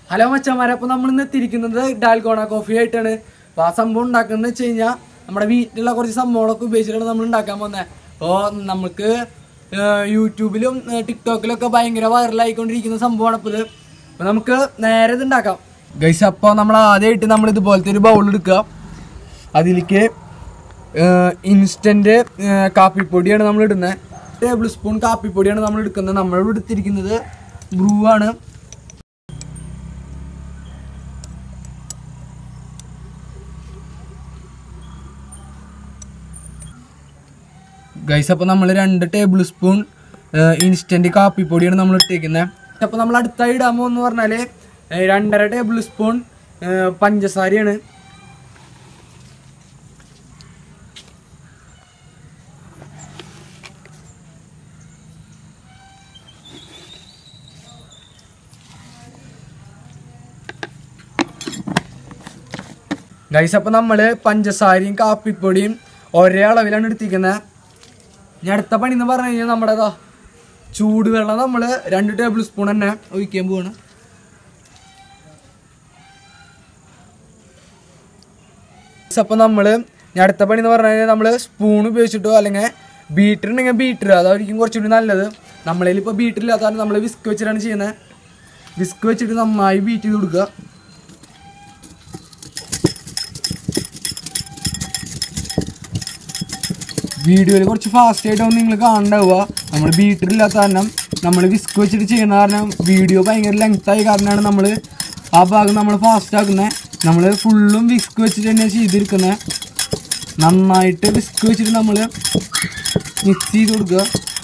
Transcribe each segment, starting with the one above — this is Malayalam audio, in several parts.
ഹലോ മച്ചന്മാരെ അപ്പൊ നമ്മൾ ഇന്ന് എത്തിയിരിക്കുന്നത് ഡാൽഗോണ കോഫി ആയിട്ടാണ് അപ്പൊ ആ സംഭവം ഉണ്ടാക്കുന്നത് വെച്ച് കഴിഞ്ഞാൽ നമ്മുടെ വീട്ടിലുള്ള കുറച്ച് സംഭവങ്ങളൊക്കെ ഉപയോഗിച്ചിട്ടാണ് നമ്മൾ ഉണ്ടാക്കാൻ പോകുന്നത് അപ്പോൾ നമുക്ക് ഏർ, യൂട്യൂബിലും ഏർ, ടിക്ടോക്കിലും ഒക്കെ ഭയങ്കര വൈറലായിക്കൊണ്ടിരിക്കുന്ന സംഭവമാണ് ഇപ്പോൾ ഇത് അപ്പൊ നമുക്ക് നേരെ ഇത് ഉണ്ടാക്കാം ഗൈസ് അപ്പോൾ നമ്മൾ ആദ്യമായിട്ട് നമ്മൾ ഇതുപോലത്തെ ഒരു ബൗൾ എടുക്കുക അതിലേക്ക് ഇൻസ്റ്റന്റ് കാപ്പിപ്പൊടിയാണ് നമ്മൾ ഇടുന്നത് ടേബിൾ സ്പൂൺ കാപ്പിപ്പൊടിയാണ് നമ്മൾ എടുക്കുന്നത് നമ്മൾ എടുത്തിരിക്കുന്നത് ബ്രൂ ആണ് ഗൈസ് അപ്പോൾ നമ്മൾ രണ്ട് ടേബിൾ സ്പൂൺ ഇൻസ്റ്റന്റ് കാപ്പിപ്പൊടിയാണ് നമ്മൾ ഇട്ടേക്കുന്നത് അപ്പോൾ നമ്മൾ അടുത്തായി ഇടാൻ പോകുന്ന പറഞ്ഞാൽ രണ്ടര ടേബിൾ സ്പൂൺ ഏർ, പഞ്ചസാരയാണ് ഗൈസ് അപ്പോൾ നമ്മൾ പഞ്ചസാരയും കാപ്പിപ്പൊടിയും ഒരേ അളവിലാണ് എടുത്തിരിക്കുന്നത് ഇനി അടുത്ത പണി എന്ന് പറഞ്ഞു കഴിഞ്ഞാൽ നമ്മുടെ ഇതാ ചൂടുവെള്ളം നമ്മൾ രണ്ട് ടേബിൾ സ്പൂൺ തന്നെ ഒഴിക്കാൻ പോവാണ് അപ്പോൾ നമ്മൾ ഇനി അടുത്ത പണി എന്ന് പറഞ്ഞു കഴിഞ്ഞാൽ നമ്മൾ സ്പൂൺ ഉപയോഗിച്ചിട്ടോ അല്ലെങ്കിൽ ബീറ്റർ ഉണ്ടെങ്കിൽ ബീറ്റർ അതായിരിക്കും കുറച്ചുകൂടി നല്ലത് നമ്മളതിൽ ഇപ്പോൾ ബീറ്റർ ഇല്ലാത്തതാണ് നമ്മൾ വിസ്ക് വെച്ചിട്ടാണ് ചെയ്യുന്നത് വിസ്ക് വെച്ചിട്ട് നന്നായി ബീറ്റ് ചെയ്ത് കൊടുക്കുക വീഡിയോയിൽ കുറച്ച് ഫാസ്റ്റ് ആയിട്ടാവും നിങ്ങൾ കാണണ്ടാവുക നമ്മൾ ബീറ്റർ ഇല്ലാത്ത കാരണം നമ്മൾ വിസ്ക് വെച്ചിട്ട് ചെയ്യുന്ന കാരണം വീഡിയോ ഭയങ്കര ലെങ്ത് ആയ കാരണമാണ് നമ്മൾ ആ ഭാഗം നമ്മൾ ഫാസ്റ്റ് ആക്കുന്നത് നമ്മൾ ഫുള്ളും വിസ്ക് വെച്ചിട്ട് തന്നെയാണ് ചെയ്തിരിക്കുന്നത് നന്നായിട്ട് വിസ്ക് വെച്ചിട്ട് നമ്മൾ മിക്സ് ചെയ്ത് കൊടുക്കുക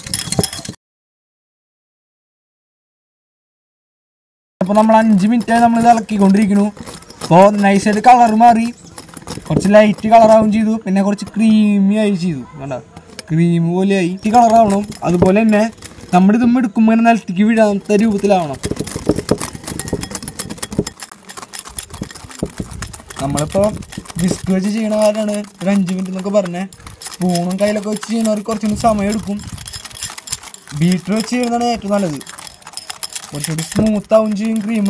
അപ്പോൾ നമ്മൾ അഞ്ച് മിനിറ്റായി നമ്മൾ ഇത് ഇളക്കിക്കൊണ്ടിരിക്കുന്നു അപ്പോൾ നൈസായിട്ട് കളർ മാറി കുറച്ച് ലൈറ്റ് കളറാവും ചെയ്തു പിന്നെ കുറച്ച് ക്രീമി ആയി ചെയ്തു കണ്ട ക്രീം പോലെ ആയി ഈ കളറാവണം അതുപോലെ തന്നെ നമ്മുടെ ഇതും എടുക്കുമ്പോൾ ഇങ്ങനെ നിലത്തേക്ക് വീഴാത്ത രൂപത്തിലാവണം നമ്മളിപ്പോൾ വിസ്ക് വെച്ച് ചെയ്യണ കാരണമാണ് ഒരു അഞ്ച് മിനിറ്റ് എന്നൊക്കെ പറഞ്ഞത് സ്പൂണും കയ്യിലൊക്കെ വെച്ച് ചെയ്യുന്നവർക്ക് കുറച്ചുകൂടി സമയം എടുക്കും ബീറ്റർ വെച്ച് ചെയ്യുന്നതാണ് ഏറ്റവും നല്ലത് കുറച്ചുകൂടി സ്മൂത്ത് ആവും ചെയ്യും ക്രീം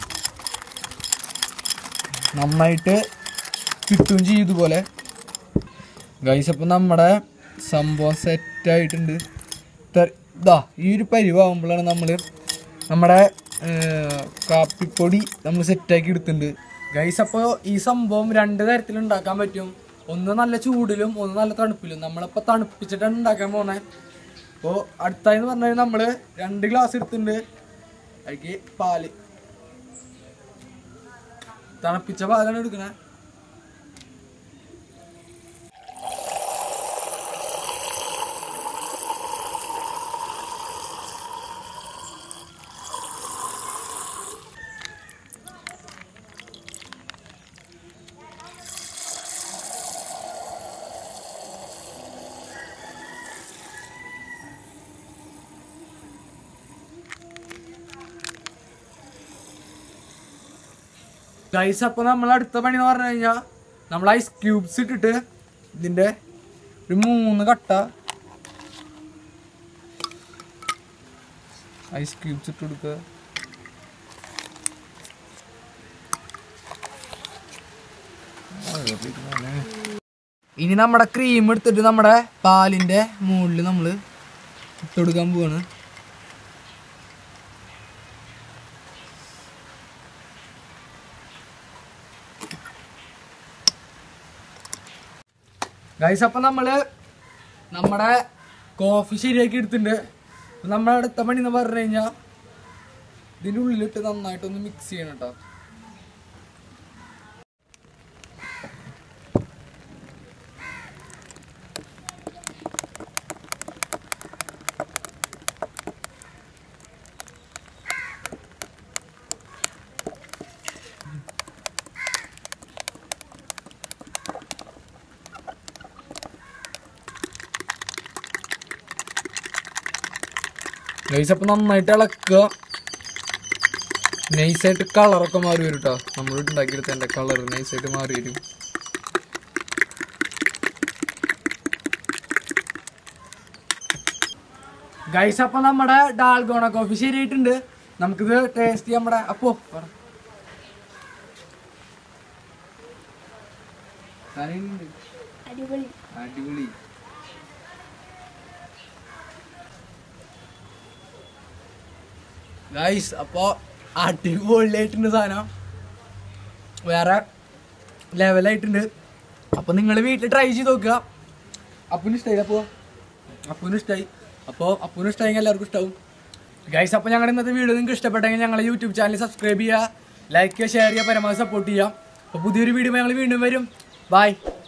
നന്നായിട്ട് കിട്ടുകയും ചെയ്യും ഇതുപോലെ ഗൈസ് അപ്പം നമ്മുടെ സംഭവം സെറ്റായിട്ടുണ്ട് ഇതാ ഈ ഒരു പരിവാകുമ്പോഴാണ് നമ്മൾ നമ്മുടെ ഏർ, കാപ്പിപ്പൊടി നമ്മൾ സെറ്റാക്കി എടുത്തിട്ടുണ്ട് ഗൈസ് അപ്പോൾ ഈ സംഭവം രണ്ട് തരത്തിൽ ഉണ്ടാക്കാൻ പറ്റും ഒന്ന് നല്ല ചൂടിലും ഒന്ന് നല്ല തണുപ്പിലും നമ്മളിപ്പോൾ തണുപ്പിച്ചിട്ടാണ് ഉണ്ടാക്കാൻ പോണേ അപ്പോൾ അടുത്തായി എന്ന് പറഞ്ഞാൽ നമ്മൾ രണ്ട് ഗ്ലാസ് എടുത്തിട്ടുണ്ട് അതിലേക്ക് പാല് തണുപ്പിച്ച പാലാണ് എടുക്കണേ ഗൈസ് അപ്പോൾ നമ്മൾ അടുത്ത പണി എന്ന് പറഞ്ഞു കഴിഞ്ഞാൽ നമ്മൾ ഐസ് ക്യൂബ്സ് ഇട്ടിട്ട് ഇതിൻ്റെ ഒരു മൂന്ന് കട്ട ഐസ് ക്യൂബ്സ് ഇട്ട് കൊടുക്കുക ഇനി നമ്മുടെ ക്രീം എടുത്തിട്ട് നമ്മുടെ പാലിൻ്റെ മുകളിൽ നമ്മൾ ഇട്ട് കൊടുക്കാൻ പോവാണ് ഗൈസ് അപ്പം നമ്മൾ നമ്മുടെ കോഫി ശരിയാക്കി എടുത്തിട്ടുണ്ട് അപ്പൊ നമ്മുടെ അടുത്ത പണി എന്ന് പറഞ്ഞു കഴിഞ്ഞാൽ ഇതിൻ്റെ ഉള്ളിലിട്ട് നന്നായിട്ടൊന്ന് മിക്സ് ചെയ്യണം കേട്ടോ ഗൈസ് അപ്പം നന്നായിട്ട് ഇളക്കുക നൈസായിട്ട് കളറൊക്കെ മാറി വരും കേട്ടോ നമ്മൾ ഉണ്ടാക്കിയെടുത്ത എൻ്റെ കളർ നൈസായിട്ട് മാറി വരും ഗൈസ് അപ്പം നമ്മുടെ ഡാൽഗോണ കോഫി ശരിയായിട്ടുണ്ട് നമുക്കിത് ടേസ്റ്റ് ചെയ്യാൻ നമ്മുടെ അപ്പോ പറ കറിയുണ്ട് അടിപൊളി അടിപൊളി ഗൈസ് അപ്പോൾ അടിപൊളിയായിട്ടുണ്ട് സാധനം വേറെ ലെവലായിട്ടുണ്ട് അപ്പോൾ നിങ്ങൾ വീട്ടിൽ ട്രൈ ചെയ്ത് നോക്കുക അപ്പൂന് ഇഷ്ടമായി അപ്പോൾ അപ്പൂന് ഇഷ്ടമായി അപ്പോൾ അപ്പൂന് ഇഷ്ടമായെങ്കിൽ എല്ലാവർക്കും ഇഷ്ടമാവും ഗൈസ് അപ്പോൾ ഞങ്ങളുടെ ഇന്നത്തെ വീഡിയോ നിങ്ങൾക്ക് ഇഷ്ടപ്പെട്ടെങ്കിൽ ഞങ്ങളെ യൂട്യൂബ് ചാനൽ സബ്സ്ക്രൈബ് ചെയ്യുക ലൈക്ക് ചെയ്യുക ഷെയർ ചെയ്യുക പരമാവധി സപ്പോർട്ട് ചെയ്യുക അപ്പോൾ പുതിയൊരു വീഡിയോ ഞങ്ങൾ വീണ്ടും വരും ബൈ